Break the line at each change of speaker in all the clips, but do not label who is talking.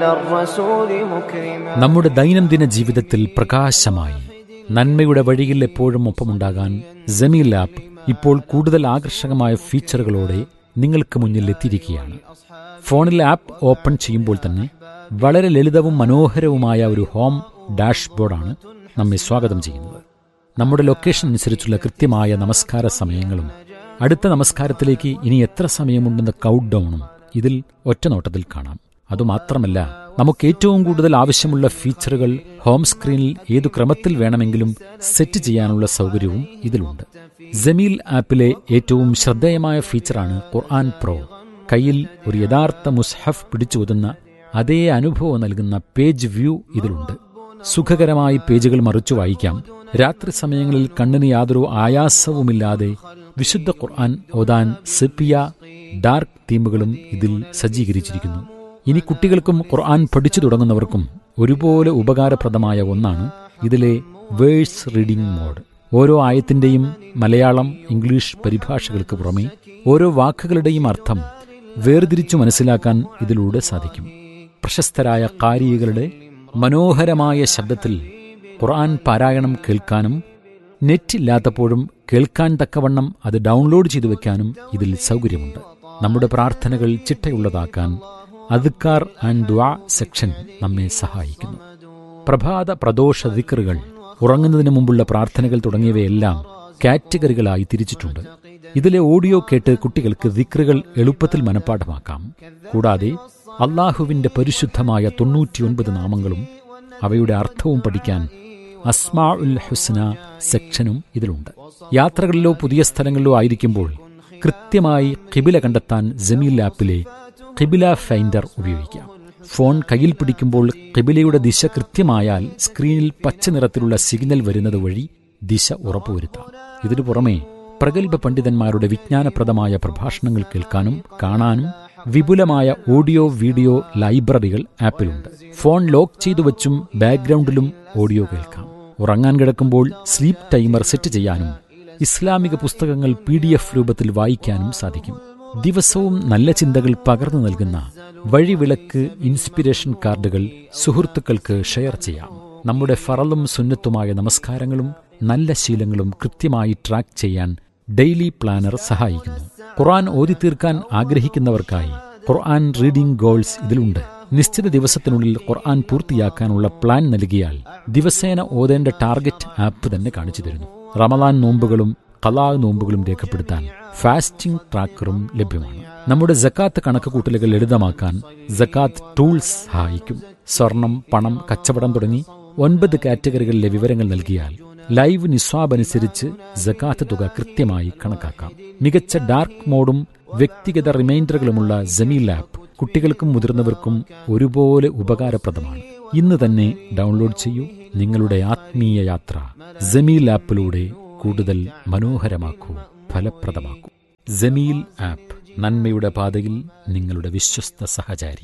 الرسول مكرما
നമ്മുടെ ദൈനംദിന ജീവിതത്തിൽ പ്രകാശമായി നന്മയുടെ വഴിയിൽ എപ്പോഴും ഒപ്പമുണ്ടാകാൻ ജമീൽ ആപ്പ് ഇപ്പോൾ കൂടുതൽ ആകർഷകമായ ഫീച്ചറുകളോടെ നിങ്ങൾക്ക് മുന്നിൽ എത്തിയിരിക്കുകയാണ് ഫോണിൽ ആപ്പ് ഓപ്പൺ ചെയ്യുമ്പോൾ തന്നെ വളരെ ലളിതവും മനോഹരവുമായ ഒരു ഹോം ഡാഷ്ബോർഡാണ് നമ്മെ സ്വാഗതം ചെയ്യുന്നത് നമ്മുടെ ലൊക്കേഷൻ അനുസരിച്ചുള്ള കൃത്യമായ നമസ്കാര സമയങ്ങളും അടുത്ത നമസ്കാരത്തിലേക്ക് ഇനി എത്ര സമയമുണ്ടെന്ന കൗണ്ട് ഡൗണും ഇതിൽ ഒറ്റനോട്ടത്തിൽ കാണാം അതുമാത്രമല്ല നമുക്ക് ഏറ്റവും കൂടുതൽ ആവശ്യമുള്ള ഫീച്ചറുകൾ ഹോം സ്ക്രീനിൽ ഏതു ക്രമത്തിൽ വേണമെങ്കിലും സെറ്റ് ചെയ്യാനുള്ള സൗകര്യവും ഇതിലുണ്ട് ജമീൽ ആപ്പിലെ ഏറ്റവും ശ്രദ്ധേയമായ ഫീച്ചറാണ് ഖുർആൻ പ്രോ കയ്യിൽ ഒരു യഥാർത്ഥ മുസ്ഹഫ് പിടിച്ചോതുന്ന അതേ അനുഭവം നൽകുന്ന പേജ് വ്യൂ ഇതിലുണ്ട് സുഖകരമായി പേജുകൾ മറിച്ചു വായിക്കാം രാത്രി സമയങ്ങളിൽ കണ്ണിന് യാതൊരു ആയാസവുമില്ലാതെ വിശുദ്ധ ഖുർആൻ ഓതാൻ സെപ്പിയ ഡാർക്ക് തീമുകളും ഇതിൽ സജ്ജീകരിച്ചിരിക്കുന്നു ഇനി കുട്ടികൾക്കും ഖുർആൻ പഠിച്ചു തുടങ്ങുന്നവർക്കും ഒരുപോലെ ഉപകാരപ്രദമായ ഒന്നാണ് ഇതിലെ വേഴ്സ് റീഡിംഗ് മോഡ് ഓരോ ആയത്തിന്റെയും മലയാളം ഇംഗ്ലീഷ് പരിഭാഷകൾക്ക് പുറമെ ഓരോ വാക്കുകളുടെയും അർത്ഥം വേർതിരിച്ചു മനസ്സിലാക്കാൻ ഇതിലൂടെ സാധിക്കും പ്രശസ്തരായ കാരികളുടെ മനോഹരമായ ശബ്ദത്തിൽ ഖുർആൻ പാരായണം കേൾക്കാനും നെറ്റ് ഇല്ലാത്തപ്പോഴും കേൾക്കാൻ തക്കവണ്ണം അത് ഡൗൺലോഡ് ചെയ്തു വെക്കാനും ഇതിൽ സൗകര്യമുണ്ട് നമ്മുടെ പ്രാർത്ഥനകൾ ചിട്ടയുള്ളതാക്കാൻ അദ്ക്കാർ ആൻഡ് ദ്വാ സെക്ഷൻ നമ്മെ സഹായിക്കുന്നു പ്രഭാത പ്രദോഷ ദിക്കറുകൾ ഉറങ്ങുന്നതിന് മുമ്പുള്ള പ്രാർത്ഥനകൾ തുടങ്ങിയവയെല്ലാം കാറ്റഗറികളായി തിരിച്ചിട്ടുണ്ട് ഇതിലെ ഓഡിയോ കേട്ട് കുട്ടികൾക്ക് ദിക്റുകൾ എളുപ്പത്തിൽ മനഃപ്പാഠമാക്കാം കൂടാതെ അള്ളാഹുവിന്റെ പരിശുദ്ധമായ തൊണ്ണൂറ്റിയൊൻപത് നാമങ്ങളും അവയുടെ അർത്ഥവും പഠിക്കാൻ അസ്മാ ഉൽ ഹുസ്ന സെക്ഷനും ഇതിലുണ്ട് യാത്രകളിലോ പുതിയ സ്ഥലങ്ങളിലോ ആയിരിക്കുമ്പോൾ കൃത്യമായി കിബില കണ്ടെത്താൻ ജമീൽ ആപ്പിലെ കിബില ഫൈൻഡർ ഉപയോഗിക്കാം ഫോൺ കയ്യിൽ പിടിക്കുമ്പോൾ കിബിലയുടെ ദിശ കൃത്യമായാൽ സ്ക്രീനിൽ പച്ച നിറത്തിലുള്ള സിഗ്നൽ വരുന്നത് വഴി ദിശ ഉറപ്പുവരുത്താം ഇതിനു പുറമെ പ്രഗത്ഭ പണ്ഡിതന്മാരുടെ വിജ്ഞാനപ്രദമായ പ്രഭാഷണങ്ങൾ കേൾക്കാനും കാണാനും വിപുലമായ ഓഡിയോ വീഡിയോ ലൈബ്രറികൾ ആപ്പിലുണ്ട് ഫോൺ ലോക്ക് ചെയ്തു വച്ചും ബാക്ക്ഗ്രൗണ്ടിലും ഓഡിയോ കേൾക്കാം ഉറങ്ങാൻ കിടക്കുമ്പോൾ സ്ലീപ്പ് ടൈമർ സെറ്റ് ചെയ്യാനും ഇസ്ലാമിക പുസ്തകങ്ങൾ പി ഡി എഫ് രൂപത്തിൽ വായിക്കാനും സാധിക്കും ദിവസവും നല്ല ചിന്തകൾ പകർന്നു നൽകുന്ന വഴിവിളക്ക് ഇൻസ്പിരേഷൻ കാർഡുകൾ സുഹൃത്തുക്കൾക്ക് ഷെയർ ചെയ്യാം നമ്മുടെ ഫറലും സുന്നത്തുമായ നമസ്കാരങ്ങളും നല്ല ശീലങ്ങളും കൃത്യമായി ട്രാക്ക് ചെയ്യാൻ ഡെയിലി പ്ലാനർ സഹായിക്കുന്നു ഖുർആൻ ഓതി തീർക്കാൻ ആഗ്രഹിക്കുന്നവർക്കായി ഖുർആൻ റീഡിംഗ് ഗോൾസ് ഇതിലുണ്ട് നിശ്ചിത ദിവസത്തിനുള്ളിൽ ഖുർആൻ പൂർത്തിയാക്കാനുള്ള പ്ലാൻ നൽകിയാൽ ദിവസേന ഓതേണ്ട ടാർഗറ്റ് ആപ്പ് തന്നെ കാണിച്ചു തരുന്നു റമദാൻ നോമ്പുകളും കലാ നോമ്പുകളും രേഖപ്പെടുത്താൻ ഫാസ്റ്റിംഗ് ട്രാക്കറും ലഭ്യമാണ് നമ്മുടെ ജക്കാത്ത് കണക്കുകൂട്ടലുകൾ ലളിതമാക്കാൻ ജക്കാത്ത് ടൂൾസ് സഹായിക്കും സ്വർണം പണം കച്ചവടം തുടങ്ങി ഒൻപത് കാറ്റഗറികളിലെ വിവരങ്ങൾ നൽകിയാൽ ലൈവ് നിസ്വാബ് അനുസരിച്ച് ജക്കാത്ത് തുക കൃത്യമായി കണക്കാക്കാം മികച്ച ഡാർക്ക് മോഡും വ്യക്തിഗത റിമൈൻഡറുകളുമുള്ള ജമീൽ ആപ്പ് കുട്ടികൾക്കും മുതിർന്നവർക്കും ഒരുപോലെ ഉപകാരപ്രദമാണ് ഇന്ന് തന്നെ ഡൗൺലോഡ് ചെയ്യൂ നിങ്ങളുടെ ആത്മീയ യാത്ര ജമീൽ ആപ്പിലൂടെ കൂടുതൽ മനോഹരമാക്കൂ ഫലപ്രദമാക്കൂ ജമീൽ ആപ്പ് നന്മയുടെ പാതയിൽ നിങ്ങളുടെ വിശ്വസ്ത സഹചാരി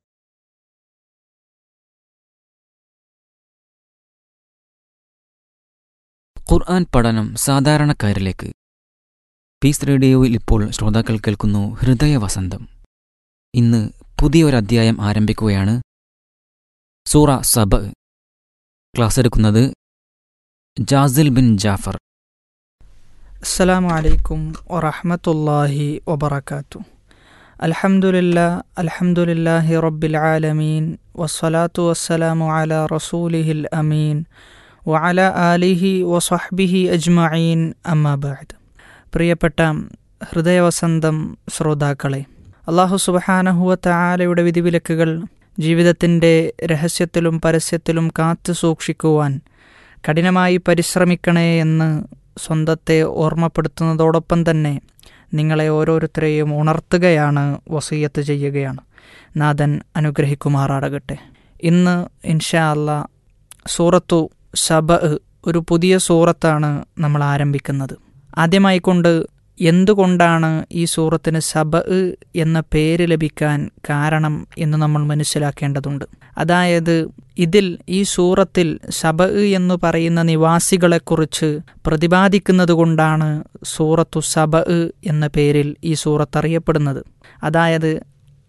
ഖുർആൻ പഠനം സാധാരണക്കാരിലേക്ക് പീസ് റേഡിയോയിൽ ഇപ്പോൾ ശ്രോതാക്കൾ കേൾക്കുന്നു ഹൃദയവസന്തം ഇന്ന് പുതിയൊരു അധ്യായം ആരംഭിക്കുകയാണ് സൂറ സബ ക്ലാസ് എടുക്കുന്നത് ജാസിൽ ബിൻ ജാഫർ
السلام عليكم ورحمة الله وبركاته الحمد لله الحمد لله رب العالمين والصلاة والسلام على رسوله الأمين وعلى آله وصحبه أجمعين أما بعد പ്രിയപ്പെട്ട ഹൃദയവസന്തം ശ്രോതാക്കളെ അള്ളാഹു സുബഹാനഹുവ താലയുടെ വിധിവിലക്കുകൾ ജീവിതത്തിൻ്റെ രഹസ്യത്തിലും പരസ്യത്തിലും കാത്തു സൂക്ഷിക്കുവാൻ കഠിനമായി പരിശ്രമിക്കണേ എന്ന് സ്വന്തത്തെ ഓർമ്മപ്പെടുത്തുന്നതോടൊപ്പം തന്നെ നിങ്ങളെ ഓരോരുത്തരെയും ഉണർത്തുകയാണ് വസീയത്ത് ചെയ്യുകയാണ് നാഥൻ അനുഗ്രഹിക്കുമാറാടകട്ടെ ഇന്ന് ഇൻഷാ അല്ല സൂറത്തു സബ ഒരു പുതിയ സൂറത്താണ് നമ്മൾ ആരംഭിക്കുന്നത് ആദ്യമായിക്കൊണ്ട് എന്തുകൊണ്ടാണ് ഈ സൂറത്തിന് സബ എന്ന പേര് ലഭിക്കാൻ കാരണം എന്ന് നമ്മൾ മനസ്സിലാക്കേണ്ടതുണ്ട് അതായത് ഇതിൽ ഈ സൂറത്തിൽ സബ എന്ന് പറയുന്ന നിവാസികളെക്കുറിച്ച് പ്രതിപാദിക്കുന്നത് കൊണ്ടാണ് സൂറത്തു സബ എന്ന പേരിൽ ഈ സൂറത്ത് അറിയപ്പെടുന്നത് അതായത്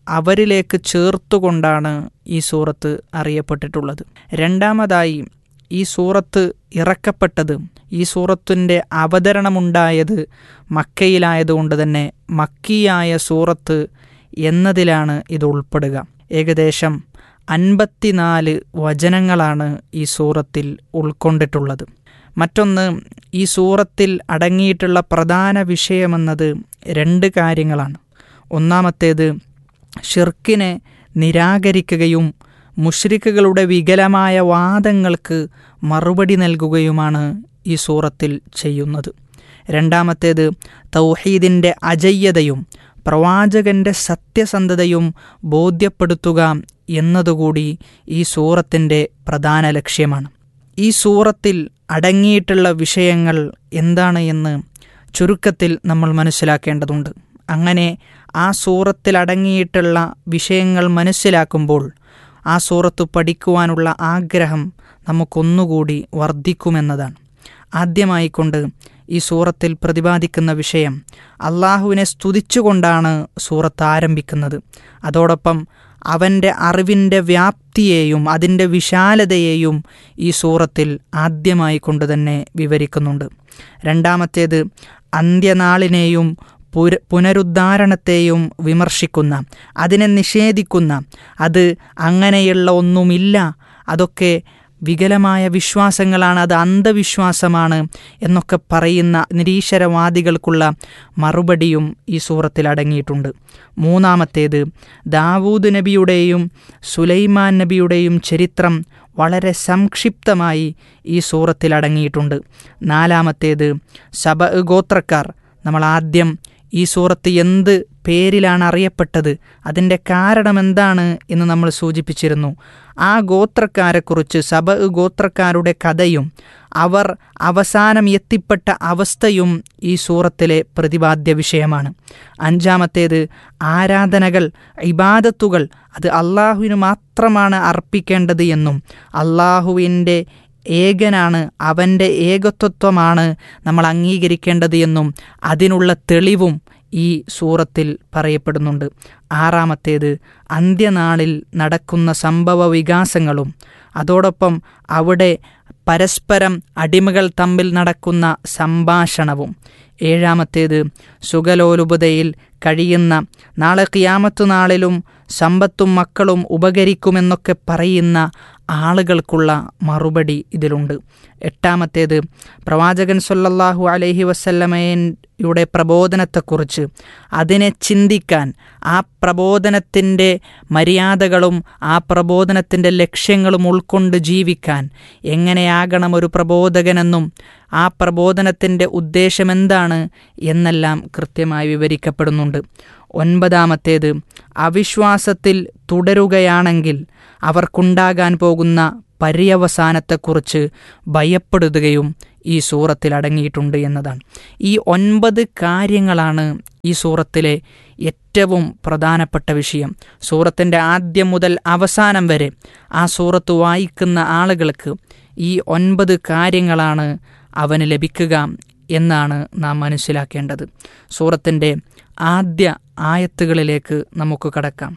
അവരിലേക്ക് ചേർത്തുകൊണ്ടാണ് ഈ സൂറത്ത് അറിയപ്പെട്ടിട്ടുള്ളത് രണ്ടാമതായി ഈ സൂറത്ത് ഇറക്കപ്പെട്ടത് ഈ സൂറത്തിൻ്റെ അവതരണമുണ്ടായത് മക്കയിലായതുകൊണ്ട് തന്നെ മക്കിയായ സൂറത്ത് എന്നതിലാണ് ഇത് ഉൾപ്പെടുക ഏകദേശം അൻപത്തിനാല് വചനങ്ങളാണ് ഈ സൂറത്തിൽ ഉൾക്കൊണ്ടിട്ടുള്ളത് മറ്റൊന്ന് ഈ സൂറത്തിൽ അടങ്ങിയിട്ടുള്ള പ്രധാന വിഷയമെന്നത് രണ്ട് കാര്യങ്ങളാണ് ഒന്നാമത്തേത് ഷിർക്കിനെ നിരാകരിക്കുകയും മുഷ്രിക്കുകളുടെ വികലമായ വാദങ്ങൾക്ക് മറുപടി നൽകുകയുമാണ് ഈ സൂറത്തിൽ ചെയ്യുന്നത് രണ്ടാമത്തേത് തൗഹീദിൻ്റെ അജയ്യതയും പ്രവാചകന്റെ സത്യസന്ധതയും ബോധ്യപ്പെടുത്തുക എന്നതുകൂടി ഈ സൂറത്തിൻ്റെ പ്രധാന ലക്ഷ്യമാണ് ഈ സൂറത്തിൽ അടങ്ങിയിട്ടുള്ള വിഷയങ്ങൾ എന്താണ് എന്ന് ചുരുക്കത്തിൽ നമ്മൾ മനസ്സിലാക്കേണ്ടതുണ്ട് അങ്ങനെ ആ സൂറത്തിൽ അടങ്ങിയിട്ടുള്ള വിഷയങ്ങൾ മനസ്സിലാക്കുമ്പോൾ ആ സൂറത്ത് പഠിക്കുവാനുള്ള ആഗ്രഹം നമുക്കൊന്നുകൂടി വർദ്ധിക്കുമെന്നതാണ് ആദ്യമായിക്കൊണ്ട് ഈ സൂറത്തിൽ പ്രതിപാദിക്കുന്ന വിഷയം അള്ളാഹുവിനെ സ്തുതിച്ചുകൊണ്ടാണ് സൂറത്ത് ആരംഭിക്കുന്നത് അതോടൊപ്പം അവൻ്റെ അറിവിൻ്റെ വ്യാപ്തിയെയും അതിൻ്റെ വിശാലതയെയും ഈ സൂറത്തിൽ ആദ്യമായി കൊണ്ട് തന്നെ വിവരിക്കുന്നുണ്ട് രണ്ടാമത്തേത് അന്ത്യനാളിനെയും പുര പുനരുദ്ധാരണത്തെയും വിമർശിക്കുന്ന അതിനെ നിഷേധിക്കുന്ന അത് അങ്ങനെയുള്ള ഒന്നുമില്ല അതൊക്കെ വികലമായ വിശ്വാസങ്ങളാണ് അത് അന്ധവിശ്വാസമാണ് എന്നൊക്കെ പറയുന്ന നിരീശ്വരവാദികൾക്കുള്ള മറുപടിയും ഈ സൂറത്തിൽ അടങ്ങിയിട്ടുണ്ട് മൂന്നാമത്തേത് ദാവൂദ് നബിയുടെയും സുലൈമാൻ നബിയുടെയും ചരിത്രം വളരെ സംക്ഷിപ്തമായി ഈ സൂറത്തിൽ അടങ്ങിയിട്ടുണ്ട് നാലാമത്തേത് സബ ഗോത്രക്കാർ നമ്മൾ ആദ്യം ഈ സൂറത്ത് എന്ത് പേരിലാണ് അറിയപ്പെട്ടത് അതിൻ്റെ കാരണം എന്താണ് എന്ന് നമ്മൾ സൂചിപ്പിച്ചിരുന്നു ആ ഗോത്രക്കാരെക്കുറിച്ച് സബ ഗോത്രക്കാരുടെ കഥയും അവർ അവസാനം എത്തിപ്പെട്ട അവസ്ഥയും ഈ സൂറത്തിലെ പ്രതിപാദ്യ വിഷയമാണ് അഞ്ചാമത്തേത് ആരാധനകൾ ഇബാദത്തുകൾ അത് അള്ളാഹുവിന് മാത്രമാണ് അർപ്പിക്കേണ്ടത് എന്നും അള്ളാഹുവിൻ്റെ ഏകനാണ് അവൻ്റെ ഏകത്വത്വമാണ് നമ്മൾ അംഗീകരിക്കേണ്ടത് എന്നും അതിനുള്ള തെളിവും ഈ സൂറത്തിൽ പറയപ്പെടുന്നുണ്ട് ആറാമത്തേത് അന്ത്യനാളിൽ നടക്കുന്ന സംഭവ വികാസങ്ങളും അതോടൊപ്പം അവിടെ പരസ്പരം അടിമകൾ തമ്മിൽ നടക്കുന്ന സംഭാഷണവും ഏഴാമത്തേത് സുഖലോലുപതയിൽ കഴിയുന്ന നാളെ കിയാമത്തു നാളിലും സമ്പത്തും മക്കളും ഉപകരിക്കുമെന്നൊക്കെ പറയുന്ന ആളുകൾക്കുള്ള മറുപടി ഇതിലുണ്ട് എട്ടാമത്തേത് പ്രവാചകൻ സൊല്ലല്ലാഹു അലൈഹി വസല്ലമയുടെ പ്രബോധനത്തെക്കുറിച്ച് അതിനെ ചിന്തിക്കാൻ ആ പ്രബോധനത്തിൻ്റെ മര്യാദകളും ആ പ്രബോധനത്തിൻ്റെ ലക്ഷ്യങ്ങളും ഉൾക്കൊണ്ട് ജീവിക്കാൻ എങ്ങനെയാകണം ഒരു പ്രബോധകനെന്നും ആ പ്രബോധനത്തിൻ്റെ ഉദ്ദേശമെന്താണ് എന്നെല്ലാം കൃത്യമായി വിവരിക്കപ്പെടുന്നുണ്ട് ഒൻപതാമത്തേത് അവിശ്വാസത്തിൽ തുടരുകയാണെങ്കിൽ അവർക്കുണ്ടാകാൻ പോകുന്ന പര്യവസാനത്തെക്കുറിച്ച് ഭയപ്പെടുകയും ഈ സൂറത്തിൽ അടങ്ങിയിട്ടുണ്ട് എന്നതാണ് ഈ ഒൻപത് കാര്യങ്ങളാണ് ഈ സൂറത്തിലെ ഏറ്റവും പ്രധാനപ്പെട്ട വിഷയം സൂറത്തിൻ്റെ ആദ്യം മുതൽ അവസാനം വരെ ആ സൂറത്ത് വായിക്കുന്ന ആളുകൾക്ക് ഈ ഒൻപത് കാര്യങ്ങളാണ് അവന് ലഭിക്കുക എന്നാണ് നാം മനസ്സിലാക്കേണ്ടത് സൂറത്തിൻ്റെ ആദ്യ ആയത്തുകളിലേക്ക് നമുക്ക് കടക്കാം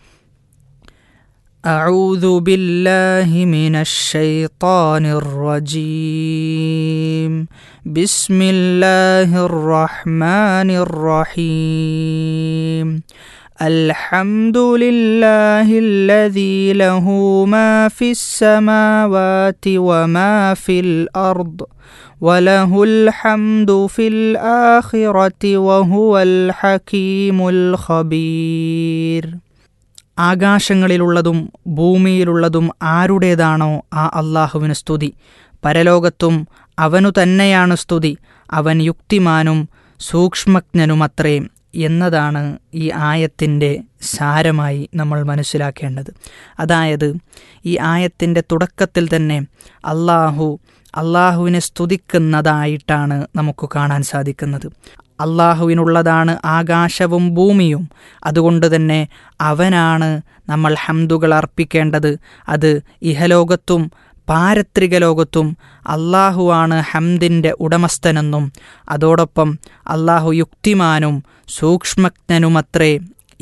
أعوذ بالله من الشيطان الرجيم بسم الله الرحمن الرحيم الحمد لله الذي له ما في السماوات وما في الأرض وله الحمد في الآخرة وهو الحكيم الخبير ആകാശങ്ങളിലുള്ളതും ഭൂമിയിലുള്ളതും ആരുടേതാണോ ആ അള്ളാഹുവിന് സ്തുതി പരലോകത്തും അവനു തന്നെയാണ് സ്തുതി അവൻ യുക്തിമാനും സൂക്ഷ്മജ്ഞനുമത്രേ എന്നതാണ് ഈ ആയത്തിൻ്റെ സാരമായി നമ്മൾ മനസ്സിലാക്കേണ്ടത് അതായത് ഈ ആയത്തിൻ്റെ തുടക്കത്തിൽ തന്നെ അള്ളാഹു അള്ളാഹുവിനെ സ്തുതിക്കുന്നതായിട്ടാണ് നമുക്ക് കാണാൻ സാധിക്കുന്നത് അള്ളാഹുവിനുള്ളതാണ് ആകാശവും ഭൂമിയും അതുകൊണ്ട് തന്നെ അവനാണ് നമ്മൾ ഹംദുകൾ അർപ്പിക്കേണ്ടത് അത് ഇഹലോകത്തും പാരത്രിക ലോകത്തും അള്ളാഹുവാണ് ഹംദിൻ്റെ ഉടമസ്ഥനെന്നും അതോടൊപ്പം അള്ളാഹു യുക്തിമാനും സൂക്ഷ്മജ്ഞനുമത്രേ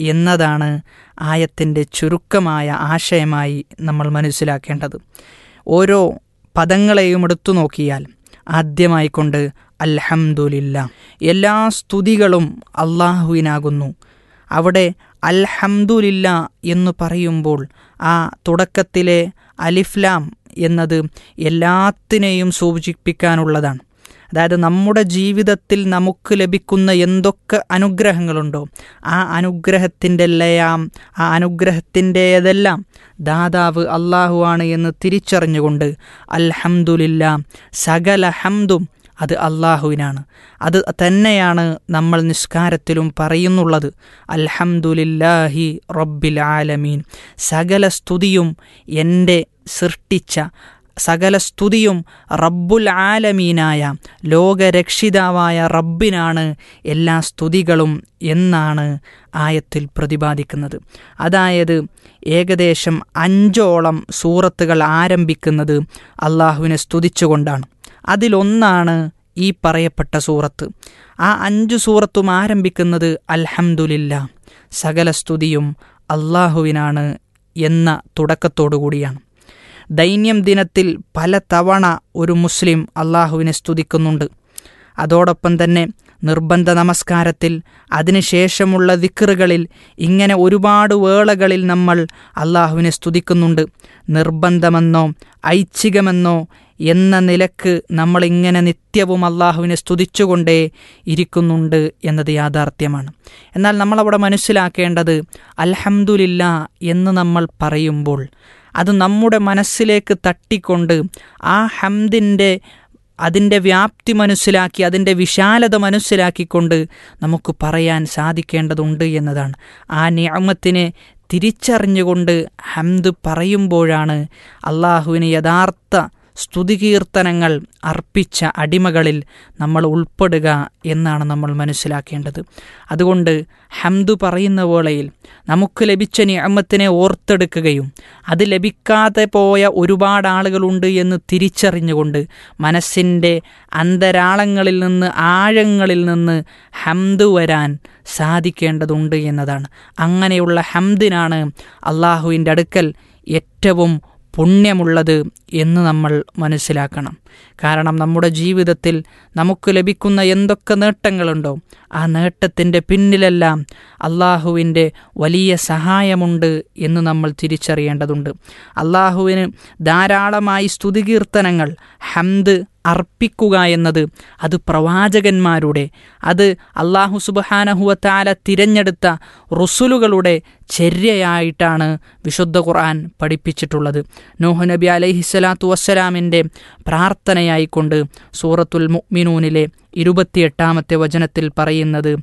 എന്നതാണ് ആയത്തിൻ്റെ ചുരുക്കമായ ആശയമായി നമ്മൾ മനസ്സിലാക്കേണ്ടത് ഓരോ പദങ്ങളെയും എടുത്തു നോക്കിയാൽ ആദ്യമായി കൊണ്ട് അൽഹംദുലില്ല എല്ലാ സ്തുതികളും അള്ളാഹുവിനാകുന്നു അവിടെ അൽഹംദുലില്ല എന്ന് പറയുമ്പോൾ ആ തുടക്കത്തിലെ അലിഫ്ലാം എന്നത് എല്ലാത്തിനെയും സൂചിപ്പിക്കാനുള്ളതാണ് അതായത് നമ്മുടെ ജീവിതത്തിൽ നമുക്ക് ലഭിക്കുന്ന എന്തൊക്കെ അനുഗ്രഹങ്ങളുണ്ടോ ആ അനുഗ്രഹത്തിൻ്റെ എല്ലാം ആ അനുഗ്രഹത്തിൻ്റേതെല്ലാം ദാതാവ് അള്ളാഹുവാണ് എന്ന് തിരിച്ചറിഞ്ഞുകൊണ്ട് അൽഹംദുലില്ല സകല ഹംദും അത് അള്ളാഹുവിനാണ് അത് തന്നെയാണ് നമ്മൾ നിസ്കാരത്തിലും പറയുന്നുള്ളത് അൽഹംദുലില്ലാഹി റബ്ബിൽ ആലമീൻ സകല സ്തുതിയും എൻ്റെ സൃഷ്ടിച്ച സകല സ്തുതിയും റബ്ബുൽ ആലമീനായ ലോകരക്ഷിതാവായ റബ്ബിനാണ് എല്ലാ സ്തുതികളും എന്നാണ് ആയത്തിൽ പ്രതിപാദിക്കുന്നത് അതായത് ഏകദേശം അഞ്ചോളം സൂറത്തുകൾ ആരംഭിക്കുന്നത് അള്ളാഹുവിനെ സ്തുതിച്ചുകൊണ്ടാണ് അതിലൊന്നാണ് ഈ പറയപ്പെട്ട സൂറത്ത് ആ അഞ്ചു സൂറത്തും ആരംഭിക്കുന്നത് അൽഹംദുലില്ല സകല സ്തുതിയും അള്ളാഹുവിനാണ് എന്ന തുടക്കത്തോടു കൂടിയാണ് ദൈന്യം ദിനത്തിൽ പല തവണ ഒരു മുസ്ലിം അള്ളാഹുവിനെ സ്തുതിക്കുന്നുണ്ട് അതോടൊപ്പം തന്നെ നിർബന്ധ നമസ്കാരത്തിൽ അതിനുശേഷമുള്ള ദിക്കറുകളിൽ ഇങ്ങനെ ഒരുപാട് വേളകളിൽ നമ്മൾ അള്ളാഹുവിനെ സ്തുതിക്കുന്നുണ്ട് നിർബന്ധമെന്നോ ഐച്ഛികമെന്നോ എന്ന നിലക്ക് നമ്മളിങ്ങനെ നിത്യവും അള്ളാഹുവിനെ സ്തുതിച്ചുകൊണ്ടേ ഇരിക്കുന്നുണ്ട് എന്നത് യാഥാർത്ഥ്യമാണ് എന്നാൽ നമ്മളവിടെ മനസ്സിലാക്കേണ്ടത് അൽഹംദുലില്ല എന്ന് നമ്മൾ പറയുമ്പോൾ അത് നമ്മുടെ മനസ്സിലേക്ക് തട്ടിക്കൊണ്ട് ആ ഹംദിൻ്റെ അതിൻ്റെ വ്യാപ്തി മനസ്സിലാക്കി അതിൻ്റെ വിശാലത മനസ്സിലാക്കിക്കൊണ്ട് നമുക്ക് പറയാൻ സാധിക്കേണ്ടതുണ്ട് എന്നതാണ് ആ നിയമത്തിനെ തിരിച്ചറിഞ്ഞുകൊണ്ട് ഹംദ് പറയുമ്പോഴാണ് അള്ളാഹുവിന് യഥാർത്ഥ സ്തുതികീർത്തനങ്ങൾ അർപ്പിച്ച അടിമകളിൽ നമ്മൾ ഉൾപ്പെടുക എന്നാണ് നമ്മൾ മനസ്സിലാക്കേണ്ടത് അതുകൊണ്ട് ഹംദു പറയുന്ന വേളയിൽ നമുക്ക് ലഭിച്ച നിയമത്തിനെ ഓർത്തെടുക്കുകയും അത് ലഭിക്കാതെ പോയ ഒരുപാട് ആളുകളുണ്ട് എന്ന് തിരിച്ചറിഞ്ഞുകൊണ്ട് മനസ്സിൻ്റെ അന്തരാളങ്ങളിൽ നിന്ന് ആഴങ്ങളിൽ നിന്ന് ഹംദ് വരാൻ സാധിക്കേണ്ടതുണ്ട് എന്നതാണ് അങ്ങനെയുള്ള ഹംദിനാണ് അള്ളാഹുവിൻ്റെ അടുക്കൽ ഏറ്റവും പുണ്യമുള്ളത് എന്ന് നമ്മൾ മനസ്സിലാക്കണം കാരണം നമ്മുടെ ജീവിതത്തിൽ നമുക്ക് ലഭിക്കുന്ന എന്തൊക്കെ നേട്ടങ്ങളുണ്ടോ ആ നേട്ടത്തിൻ്റെ പിന്നിലെല്ലാം അള്ളാഹുവിൻ്റെ വലിയ സഹായമുണ്ട് എന്ന് നമ്മൾ തിരിച്ചറിയേണ്ടതുണ്ട് അള്ളാഹുവിന് ധാരാളമായി സ്തുതികീർത്തനങ്ങൾ ഹംദ് അർപ്പിക്കുക എന്നത് അത് പ്രവാചകന്മാരുടെ അത് അള്ളാഹു സുബഹാനഹുവത്താല തിരഞ്ഞെടുത്ത റുസുലുകളുടെ ചര്യയായിട്ടാണ് വിശുദ്ധ ഖുർആൻ പഠിപ്പിച്ചിട്ടുള്ളത് നൂഹ് നബി അലൈഹിസ്സലാത്തു വസ്സലാമിൻ്റെ പ്രാർത്ഥനയായിക്കൊണ്ട് സൂറത്തുൽ മുഅ്മിനൂനിലെ ഇരുപത്തിയെട്ടാമത്തെ വചനത്തിൽ പറയുന്നത്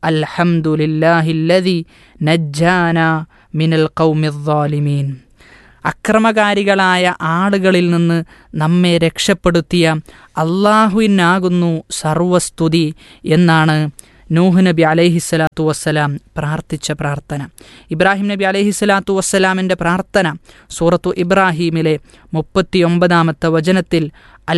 അൽഹംദുലില്ലാഹില്ലദി നജ്ജാന മിനൽ ഖൗമിദ്ദാലിമീൻ അക്രമകാരികളായ ആളുകളിൽ നിന്ന് നമ്മെ രക്ഷപ്പെടുത്തിയ അള്ളാഹുവിനാകുന്നു സർവസ്തുതി എന്നാണ് നൂഹ് നബി അലൈഹിസ്സലാത്തു വസ്സലാം പ്രാർത്ഥിച്ച പ്രാർത്ഥന ഇബ്രാഹിം നബി അലൈഹിസ്സലാത്തു വസ്സലാമിൻ്റെ പ്രാർത്ഥന സൂറത്തു ഇബ്രാഹീമിലെ മുപ്പത്തിയൊമ്പതാമത്തെ വചനത്തിൽ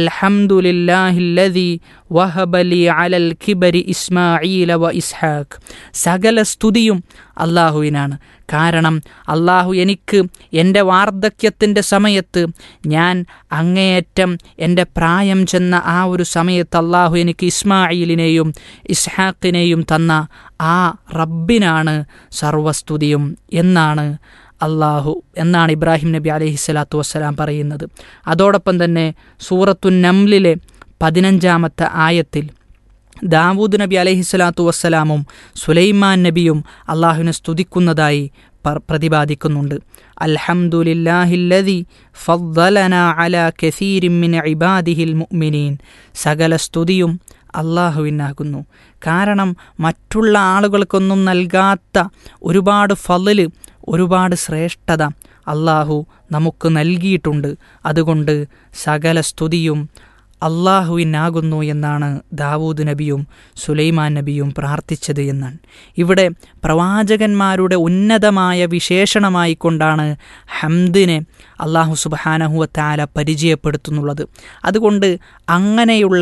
അൽഹംദുലില്ലാഹില്ലദി വഹബലി അലൽ കിബരി ഇസ്മാഈല വ ഇസ്ഹാഖ് സകല സ്തുതിയും അള്ളാഹുവിനാണ് കാരണം അള്ളാഹു എനിക്ക് എൻ്റെ വാർദ്ധക്യത്തിൻ്റെ സമയത്ത് ഞാൻ അങ്ങേയറ്റം എൻ്റെ പ്രായം ചെന്ന ആ ഒരു സമയത്ത് അള്ളാഹു എനിക്ക് ഇസ്മായിലിനെയും ഇസ്ഹാഖിനെയും തന്ന ആ റബ്ബിനാണ് സർവസ്തുതിയും എന്നാണ് അള്ളാഹു എന്നാണ് ഇബ്രാഹിം നബി അലൈഹി സ്വലാത്തു വസ്സലാം പറയുന്നത് അതോടൊപ്പം തന്നെ സൂറത്തു നംലിലെ പതിനഞ്ചാമത്തെ ആയത്തിൽ ദാവൂദ് നബി അലൈഹി സ്വലാത്തു വസ്സലാമും സുലൈമാൻ നബിയും അള്ളാഹുവിനെ സ്തുതിക്കുന്നതായി പ്രതിപാദിക്കുന്നുണ്ട് അൽഹംദുലില്ലാഹില്ലദി ഫദ്ദലന അല കസീരിൻ മിൻ ഇബാദിഹിൽ മുഅ്മിനീൻ സകല സ്തുതിയും അള്ളാഹുവിനാകുന്നു കാരണം മറ്റുള്ള ആളുകൾക്കൊന്നും നൽകാത്ത ഒരുപാട് ഫലല് ഒരുപാട് ശ്രേഷ്ഠത അള്ളാഹു നമുക്ക് നൽകിയിട്ടുണ്ട് അതുകൊണ്ട് സകല സ്തുതിയും അള്ളാഹുവിനാകുന്നു എന്നാണ് ദാവൂദ് നബിയും സുലൈമാൻ നബിയും പ്രാർത്ഥിച്ചത് എന്നാണ് ഇവിടെ പ്രവാചകന്മാരുടെ ഉന്നതമായ വിശേഷണമായി കൊണ്ടാണ് ഹംദിനെ അള്ളാഹു സുബാനഹുവത്താല പരിചയപ്പെടുത്തുന്നുള്ളത് അതുകൊണ്ട് അങ്ങനെയുള്ള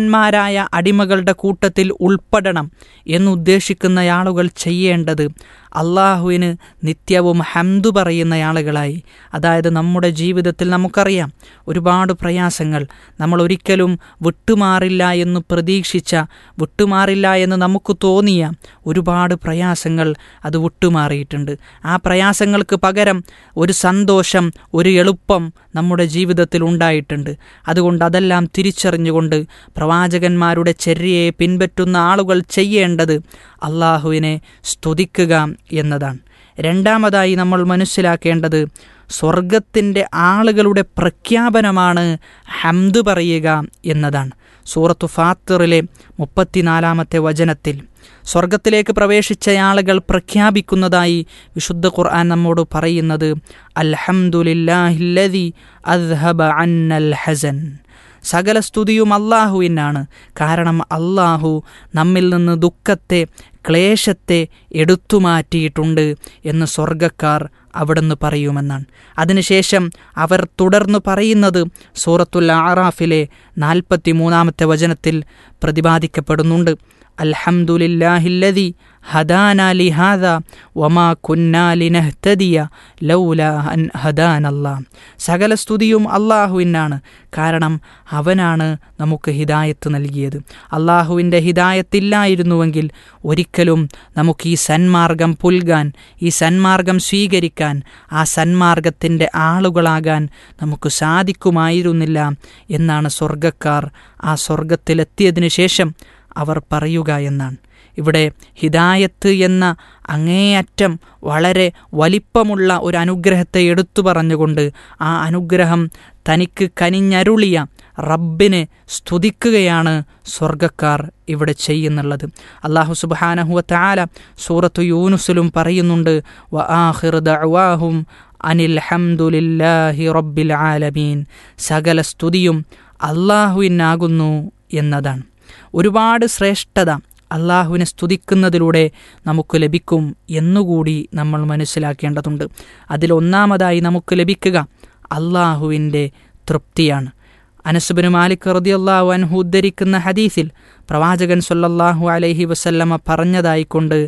ഉന്നതന്മാരായ അടിമകളുടെ കൂട്ടത്തിൽ ഉൾപ്പെടണം എന്നുദ്ദേശിക്കുന്ന ആളുകൾ ചെയ്യേണ്ടത് അള്ളാഹുവിന് നിത്യവും ഹംദു പറയുന്ന ആളുകളായി അതായത് നമ്മുടെ ജീവിതത്തിൽ നമുക്കറിയാം ഒരുപാട് പ്രയാസങ്ങൾ നമ്മൾ ഒരിക്കലും വിട്ടുമാറില്ല എന്ന് പ്രതീക്ഷിച്ച വിട്ടുമാറില്ല എന്ന് നമുക്ക് തോന്നിയ ഒരുപാട് പ്രയാസങ്ങൾ അത് വിട്ടുമാറിയിട്ടുണ്ട് ആ പ്രയാസങ്ങൾക്ക് പകരം ഒരു സന്തോഷം ഒരു എളുപ്പം നമ്മുടെ ജീവിതത്തിൽ ഉണ്ടായിട്ടുണ്ട് അതുകൊണ്ട് അതെല്ലാം തിരിച്ചറിഞ്ഞുകൊണ്ട് പ്രവാചകന്മാരുടെ ചര്യയെ പിൻപറ്റുന്ന ആളുകൾ ചെയ്യേണ്ടത് അള്ളാഹുവിനെ സ്തുതിക്കുക എന്നതാണ് രണ്ടാമതായി നമ്മൾ മനസ്സിലാക്കേണ്ടത് സ്വർഗത്തിൻ്റെ ആളുകളുടെ പ്രഖ്യാപനമാണ് ഹംദ് പറയുക എന്നതാണ് സൂറത്തു ഫാത്തിറിലെ മുപ്പത്തിനാലാമത്തെ വചനത്തിൽ സ്വർഗത്തിലേക്ക് പ്രവേശിച്ച ആളുകൾ പ്രഖ്യാപിക്കുന്നതായി വിശുദ്ധ ഖുർആൻ നമ്മോട് പറയുന്നത് അൽഹംദുലില്ലാഹില്ലദി അദ്ഹബ അന്നൽ ഹസൻ സകല സ്തുതിയും അള്ളാഹുവിനാണ് കാരണം അള്ളാഹു നമ്മിൽ നിന്ന് ദുഃഖത്തെ ക്ലേശത്തെ എടുത്തുമാറ്റിയിട്ടുണ്ട് എന്ന് സ്വർഗക്കാർ അവിടുന്ന് പറയുമെന്നാണ് അതിനുശേഷം അവർ തുടർന്ന് പറയുന്നത് സൂറത്തുൽ ആറാഫിലെ നാൽപ്പത്തി മൂന്നാമത്തെ വചനത്തിൽ പ്രതിപാദിക്കപ്പെടുന്നുണ്ട് അൽഹംദുലില്ലാഹില്ലദി ഹദാന ലിഹാദ വമാ കുന്നാ ലിനഹ്തദിയ ലൗല അൻ ഹദാനല്ലാ സകല സ്തുതിയും അള്ളാഹുവിനാണ് കാരണം അവനാണ് നമുക്ക് ഹിദായത്ത് നൽകിയത് അള്ളാഹുവിൻ്റെ ഹിദായത്തില്ലായിരുന്നുവെങ്കിൽ ഒരിക്കലും നമുക്ക് ഈ സന്മാർഗം പുൽകാൻ ഈ സന്മാർഗം സ്വീകരിക്കാൻ ആ സന്മാർഗത്തിൻ്റെ ആളുകളാകാൻ നമുക്ക് സാധിക്കുമായിരുന്നില്ല എന്നാണ് സ്വർഗക്കാർ ആ സ്വർഗത്തിലെത്തിയതിനു ശേഷം അവർ പറയുക എന്നാണ് ഇവിടെ ഹിദായത്ത് എന്ന അങ്ങേയറ്റം വളരെ വലിപ്പമുള്ള ഒരു അനുഗ്രഹത്തെ എടുത്തു പറഞ്ഞുകൊണ്ട് ആ അനുഗ്രഹം തനിക്ക് കനിഞ്ഞരുളിയ റബ്ബിനെ സ്തുതിക്കുകയാണ് സ്വർഗക്കാർ ഇവിടെ ചെയ്യുന്നുള്ളത് അള്ളാഹു സുബാനഹുവ താല സൂറത്തു യൂനുസിലും പറയുന്നുണ്ട് വ ആഹിർ ദഅവാഹും അനിൽ ഹംദുലില്ലാഹി റബ്ബിൽ ആലമീൻ സകല സ്തുതിയും അള്ളാഹുവിനാകുന്നു എന്നതാണ് ഒരുപാട് ശ്രേഷ്ഠത അള്ളാഹുവിനെ സ്തുതിക്കുന്നതിലൂടെ നമുക്ക് ലഭിക്കും എന്നുകൂടി നമ്മൾ മനസ്സിലാക്കേണ്ടതുണ്ട് അതിലൊന്നാമതായി നമുക്ക് ലഭിക്കുക അള്ളാഹുവിൻ്റെ തൃപ്തിയാണ് അനസുബിന് മാലിക് റതി അള്ളാഹു അൻഹു ഉദ്ധരിക്കുന്ന ഹദീസിൽ പ്രവാചകൻ സൊല്ലാഹു അലൈഹി വസല്ലമ പറഞ്ഞതായിക്കൊണ്ട്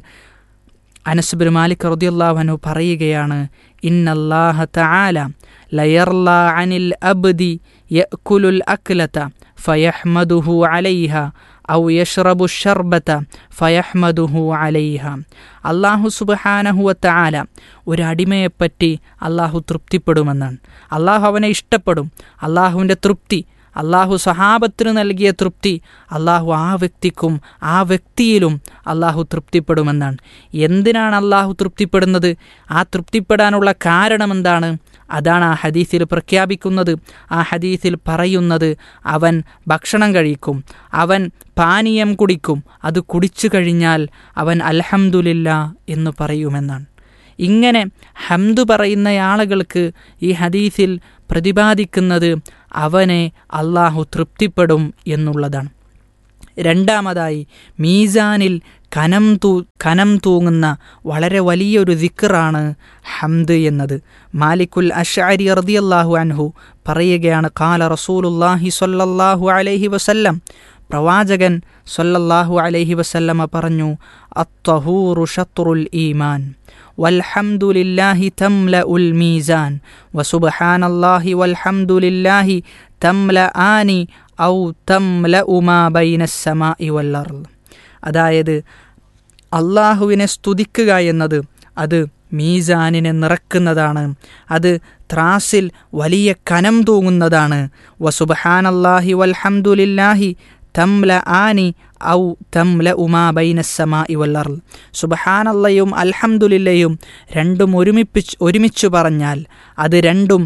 അനസുബിൻ മാലിക് റദിയല്ലാഹു അൻഹു പറയുകയാണ് ഇന്നല്ലാഹ തആല ലയർല അനിൽ അബ്ദി യഅ്കുലുൽ അക്ലത ഫയഹ്മദുഹു അലൈഹ ഔ യഷ്റബു ഷർബത ഫയഹ്മദുഹു അലൈഹ അള്ളാഹു സുബഹാനഹുവ തആല ഒരു അടിമയെപ്പറ്റി അള്ളാഹു തൃപ്തിപ്പെടുമെന്നാണ് അള്ളാഹു അവനെ ഇഷ്ടപ്പെടും അള്ളാഹുവിൻ്റെ തൃപ്തി അള്ളാഹു സഹാബത്തിന് നൽകിയ തൃപ്തി അള്ളാഹു ആ വ്യക്തിക്കും ആ വ്യക്തിയിലും അള്ളാഹു തൃപ്തിപ്പെടുമെന്നാണ് എന്തിനാണ് അള്ളാഹു തൃപ്തിപ്പെടുന്നത് ആ തൃപ്തിപ്പെടാനുള്ള കാരണം എന്താണ് അതാണ് ആ ഹദീസിൽ പ്രഖ്യാപിക്കുന്നത് ആ ഹദീസിൽ പറയുന്നത് അവൻ ഭക്ഷണം കഴിക്കും അവൻ പാനീയം കുടിക്കും അത് കുടിച്ചു കഴിഞ്ഞാൽ അവൻ അൽഹംദുലില്ല എന്ന് പറയുമെന്നാണ് ഇങ്ങനെ ഹംദു പറയുന്ന ആളുകൾക്ക് ഈ ഹദീസിൽ പ്രതിപാദിക്കുന്നത് അവനെ അള്ളാഹു തൃപ്തിപ്പെടും എന്നുള്ളതാണ് രണ്ടാമതായി മീസാനിൽ കനം തൂ കനം തൂങ്ങുന്ന വളരെ വലിയൊരു ദിക്കറാണ് ഹംദ് എന്നത് മാലിക്കുൽ അഷാരി റദിയല്ലാഹു അൻഹു പറയുകയാണ് കാല റസൂലുല്ലാഹി സൊല്ലാഹു അലൈഹി വസല്ലം പ്രവാചകൻ സൊല്ലല്ലാഹു അലൈഹി വസല്ലമ പറഞ്ഞു അത്തഹൂറു ഷത്രുൽ ഈമാൻ والحمد لله تملأ الميزان وسبحان الله والحمد لله تملأان ഔ തംലഉ മാ ബൈന സമാഇ വല്ലർൽ അതായത് അള്ളാഹുവിനെ സ്തുതിക്കുക എന്നത് അത് മീസാനിനെ നിറക്കുന്നതാണ് അത് ത്രാസിൽ വലിയ കനം തൂങ്ങുന്നതാണ് വസുബഹാനല്ലാഹി വൽഹംദുലില്ലാഹി തംല ആനി ഔ തംല ഉമാ ബൈനസമാ ഇവല്ലർ സുബഹാനല്ലയും അൽഹംദുലില്ലയും രണ്ടും ഒരുമിപ്പിച്ച് ഒരുമിച്ചു പറഞ്ഞാൽ അത് രണ്ടും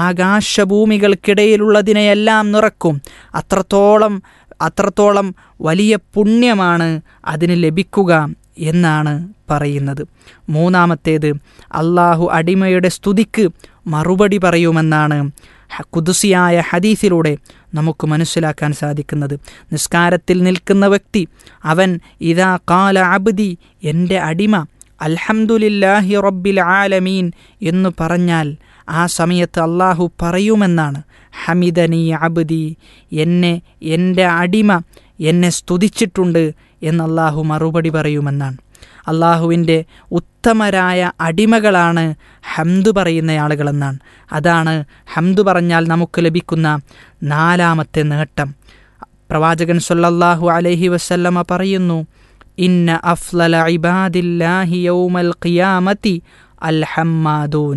ആകാശഭൂമികൾക്കിടയിലുള്ളതിനെയെല്ലാം നിറക്കും അത്രത്തോളം അത്രത്തോളം വലിയ പുണ്യമാണ് അതിന് ലഭിക്കുക എന്നാണ് പറയുന്നത് മൂന്നാമത്തേത് അള്ളാഹു അടിമയുടെ സ്തുതിക്ക് മറുപടി പറയുമെന്നാണ് കുതുസിയായ ഹദീസിലൂടെ നമുക്ക് മനസ്സിലാക്കാൻ സാധിക്കുന്നത് നിസ്കാരത്തിൽ നിൽക്കുന്ന വ്യക്തി അവൻ ഇതാ കാല അബ്ദി എൻ്റെ അടിമ അൽഹംദുലില്ലാഹി റബ്ബിൽ ആലമീൻ എന്ന് പറഞ്ഞാൽ ആ സമയത്ത് അള്ളാഹു പറയുമെന്നാണ് ഹമിദനി അബ്ദി എന്നെ എൻ്റെ അടിമ എന്നെ സ്തുതിച്ചിട്ടുണ്ട് എന്ന് അള്ളാഹു മറുപടി പറയുമെന്നാണ് അള്ളാഹുവിൻ്റെ ഉത്തമരായ അടിമകളാണ് ഹംദ് പറയുന്ന ആളുകളെന്നാണ് അതാണ് ഹംദ് പറഞ്ഞാൽ നമുക്ക് ലഭിക്കുന്ന നാലാമത്തെ നേട്ടം പ്രവാചകൻ സല്ലല്ലാഹു അലൈഹി വസല്ലമ പറയുന്നു ഇന്ന അഫ്ലല ഇബാദില്ലാഹി യൗമൽ ഖിയാമത്തി അൽ ഹമ്മാദൂൻ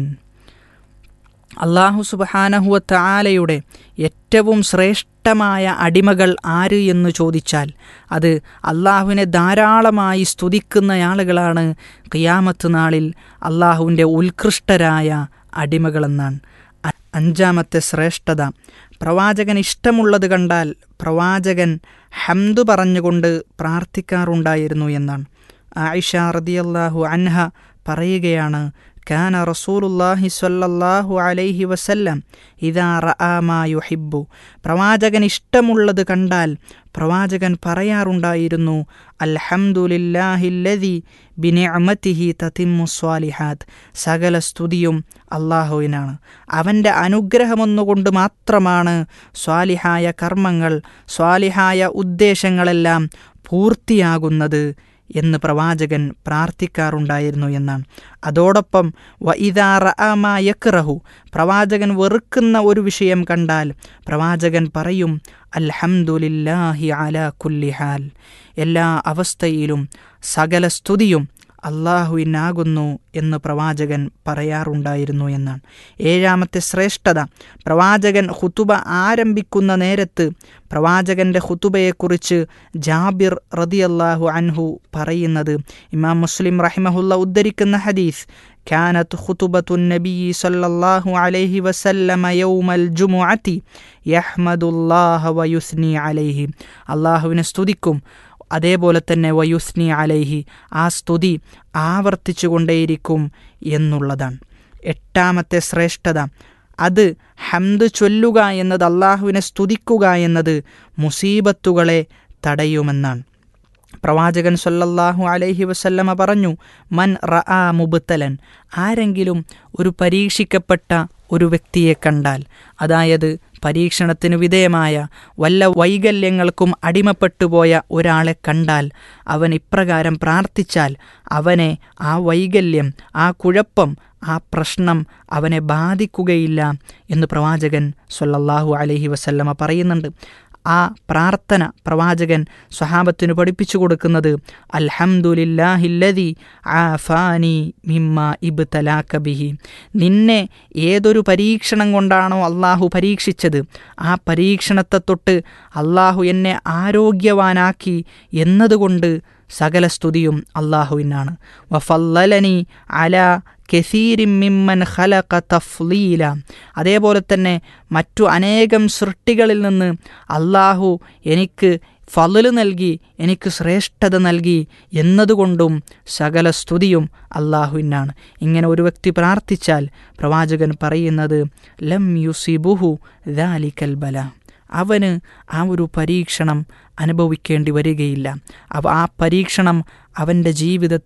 അള്ളാഹു സുബഹാനഹുവ താലയുടെ ഏറ്റവും ശ്രേഷ്ഠമായ അടിമകൾ ആര് എന്ന് ചോദിച്ചാൽ അത് അള്ളാഹുവിനെ ധാരാളമായി സ്തുതിക്കുന്ന ആളുകളാണ് ഖിയാമത്ത് നാളിൽ അള്ളാഹുവിൻ്റെ ഉത്കൃഷ്ടരായ അടിമകളെന്നാണ് അ- അഞ്ചാമത്തെ ശ്രേഷ്ഠത പ്രവാചകൻ ഇഷ്ടമുള്ളത് കണ്ടാൽ പ്രവാചകൻ ഹംദു പറഞ്ഞുകൊണ്ട് പ്രാർത്ഥിക്കാറുണ്ടായിരുന്നു എന്നാണ് ആയിഷ റദിയല്ലാഹു അൻഹ പറയുകയാണ് കാന റസൂലുല്ലാഹി സ്വല്ലല്ലാഹു അലൈഹി വസല്ലം ഇതാ റആമാ യുഹിബ്ബു പ്രവാചകൻ ഇഷ്ടമുള്ളത് കണ്ടാൽ പ്രവാചകൻ പറയാറുണ്ടായിരുന്നു അൽഹംദുലില്ലാഹില്ലദി ബിനിഅമതിഹി തതിമ്മു സ്വാലിഹാത്ത് സകല സ്തുതിയും അള്ളാഹുവിനാണ് അവൻ്റെ അനുഗ്രഹമൊന്നുകൊണ്ട് മാത്രമാണ് സ്വാലിഹായ കർമ്മങ്ങൾ സ്വാലിഹായ ഉദ്ദേശങ്ങളെല്ലാം പൂർത്തിയാകുന്നത് എന്ന് പ്രവാചകൻ പ്രാർത്ഥിക്കാറുണ്ടായിരുന്നു എന്നാണ് അതോടൊപ്പം വ ഇതാറ യക്റഹു പ്രവാചകൻ വെറുക്കുന്ന ഒരു വിഷയം കണ്ടാൽ പ്രവാചകൻ പറയും അൽഹംദുലില്ലാഹി അല കുല്ലിഹാൽ എല്ലാ അവസ്ഥയിലും സകല സ്തുതിയും അള്ളാഹുവിനാകുന്നു എന്ന് പ്രവാചകൻ പറയാറുണ്ടായിരുന്നു എന്നാണ് ഏഴാമത്തെ ശ്രേഷ്ഠത പ്രവാചകൻ ഹുത്തുബ ആരംഭിക്കുന്ന നേരത്ത് പ്രവാചകൻ്റെ ഹുത്തുബയെക്കുറിച്ച് ജാബിർ റദിയല്ലാഹു അൻഹു പറയുന്നത് ഇമാം മുസ്ലിം റഹിമഹുല്ല ഉദ്ധരിക്കുന്ന ഹദീസ് كانت خطبة النبي صلى الله عليه وسلم يوم الجمعة يحمد الله ويثني عليه അള്ളാഹുവിനെ സ്തുതിക്കും അതേപോലെ തന്നെ വയുസ്നി അലൈഹി ആ സ്തുതി ആവർത്തിച്ചു കൊണ്ടേയിരിക്കും എന്നുള്ളതാണ് എട്ടാമത്തെ ശ്രേഷ്ഠത അത് ഹംദ് ചൊല്ലുക എന്നത് അള്ളാഹുവിനെ സ്തുതിക്കുക എന്നത് മുസീബത്തുകളെ തടയുമെന്നാണ് പ്രവാചകൻ സല്ലല്ലാഹു അലൈഹി വസല്ലമ പറഞ്ഞു മൻ റആ മുബ്തലൻ ആരെങ്കിലും ഒരു പരീക്ഷിക്കപ്പെട്ട ഒരു വ്യക്തിയെ കണ്ടാൽ അതായത് പരീക്ഷണത്തിന് വിധേയമായ വല്ല വൈകല്യങ്ങൾക്കും അടിമപ്പെട്ടുപോയ ഒരാളെ കണ്ടാൽ അവൻ ഇപ്രകാരം പ്രാർത്ഥിച്ചാൽ അവനെ ആ വൈകല്യം ആ കുഴപ്പം ആ പ്രശ്നം അവനെ ബാധിക്കുകയില്ല എന്ന് പ്രവാചകൻ സല്ലല്ലാഹു അലൈഹി വസല്ലമ പറയുന്നുണ്ട് ആ പ്രാർത്ഥന പ്രവാചകൻ സ്വഹാബത്തിന് പഠിപ്പിച്ചു കൊടുക്കുന്നത് അൽഹംദുലില്ലാഹില്ലതി ആഫാനി മിമ്മ ഇബ് തലാക്കബിഹി നിന്നെ ഏതൊരു പരീക്ഷണം കൊണ്ടാണോ അള്ളാഹു പരീക്ഷിച്ചത് ആ പരീക്ഷണത്തെ തൊട്ട് അള്ളാഹു എന്നെ ആരോഗ്യവാനാക്കി എന്നതുകൊണ്ട് സകല സ്തുതിയും അള്ളാഹുവിനാണ് വഫല്ലനി അല കെസീരിം മിമ്മൻ ഖലഖ തഫ്ലീല അതേപോലെ തന്നെ മറ്റു അനേകം സൃഷ്ടികളിൽ നിന്ന് അള്ളാഹു എനിക്ക് ഫലല് നൽകി എനിക്ക് ശ്രേഷ്ഠത നൽകി എന്നതുകൊണ്ടും സകല സ്തുതിയും അള്ളാഹുവിനാണ് ഇങ്ങനെ ഒരു വ്യക്തി പ്രാർത്ഥിച്ചാൽ പ്രവാചകൻ പറയുന്നത് ലം യുസിബുഹു ദാലിക്കൽ ബല അവന് ആ ഒരു പരീക്ഷണം അനുഭവിക്കേണ്ടി വരികയില്ല അവ ആ പരീക്ഷണം അവൻ്റെ ജീവിതത്തിൽ